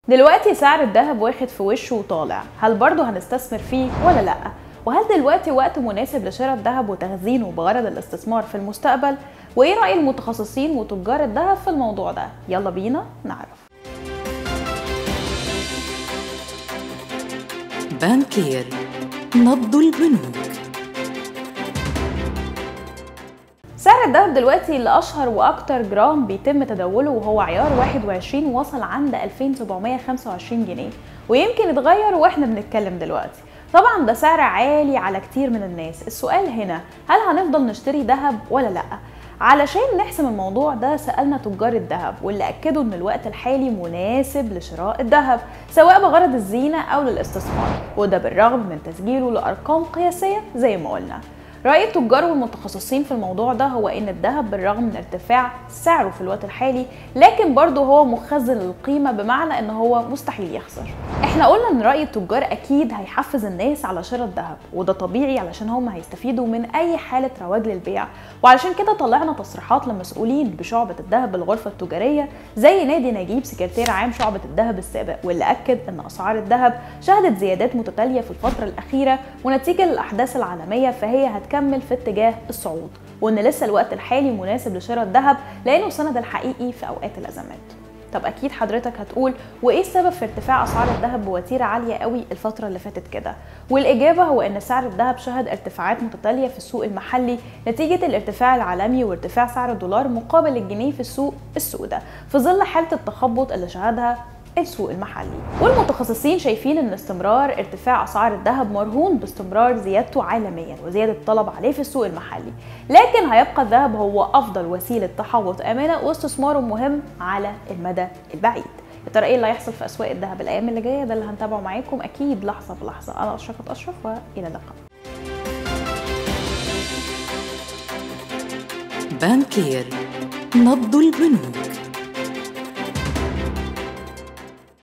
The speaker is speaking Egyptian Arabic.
دلوقتي سعر الذهب واخد في وشه وطالع هل برضه هنستثمر فيه ولا لا وهل دلوقتي وقت مناسب لشراء الذهب وتخزينه بغرض الاستثمار في المستقبل وايه رأي المتخصصين وتجار الذهب في الموضوع ده يلا بينا نعرف بانكير نبض البنوك سعر الذهب دلوقتي اللي اشهر واكتر جرام بيتم تداوله وهو عيار 21 وصل عند 2725 جنيه ويمكن يتغير واحنا بنتكلم دلوقتي طبعا ده سعر عالي على كتير من الناس السؤال هنا هل هنفضل نشتري ذهب ولا لا علشان نحسم الموضوع ده سألنا تجار الذهب واللي أكدوا إن الوقت الحالي مناسب لشراء الذهب سواء بغرض الزينة أو للاستثمار وده بالرغم من تسجيله لأرقام قياسية زي ما قلنا رأي التجار والمتخصصين في الموضوع ده هو إن الذهب بالرغم من ارتفاع سعره في الوقت الحالي لكن برضه هو مخزن للقيمة بمعنى إن هو مستحيل يخسر. إحنا قلنا إن رأي التجار أكيد هيحفز الناس على شراء الذهب وده طبيعي علشان هم هيستفيدوا من أي حالة رواج للبيع وعلشان كده طلعنا تصريحات لمسؤولين بشعبة الذهب بالغرفة التجارية زي نادي نجيب سكرتير عام شعبة الذهب السابق واللي أكد إن أسعار الذهب شهدت زيادات متتالية في الفترة الأخيرة ونتيجة للأحداث العالمية فهي هت هتكمل في اتجاه الصعود وان لسه الوقت الحالي مناسب لشراء الذهب لانه السند الحقيقي في اوقات الازمات طب اكيد حضرتك هتقول وايه السبب في ارتفاع اسعار الذهب بوتيره عاليه قوي الفتره اللي فاتت كده والاجابه هو ان سعر الذهب شهد ارتفاعات متتاليه في السوق المحلي نتيجه الارتفاع العالمي وارتفاع سعر الدولار مقابل الجنيه في السوق السوداء في ظل حاله التخبط اللي شهدها السوق المحلي والمتخصصين شايفين ان استمرار ارتفاع اسعار الذهب مرهون باستمرار زيادته عالميا وزياده الطلب عليه في السوق المحلي لكن هيبقى الذهب هو افضل وسيله تحوط امنه واستثماره مهم على المدى البعيد يا ترى ايه اللي هيحصل في اسواق الذهب الايام اللي جايه ده اللي هنتابعه معاكم اكيد لحظه بلحظه انا اشرفت اشرف والى اللقاء بانكير نبض البنوك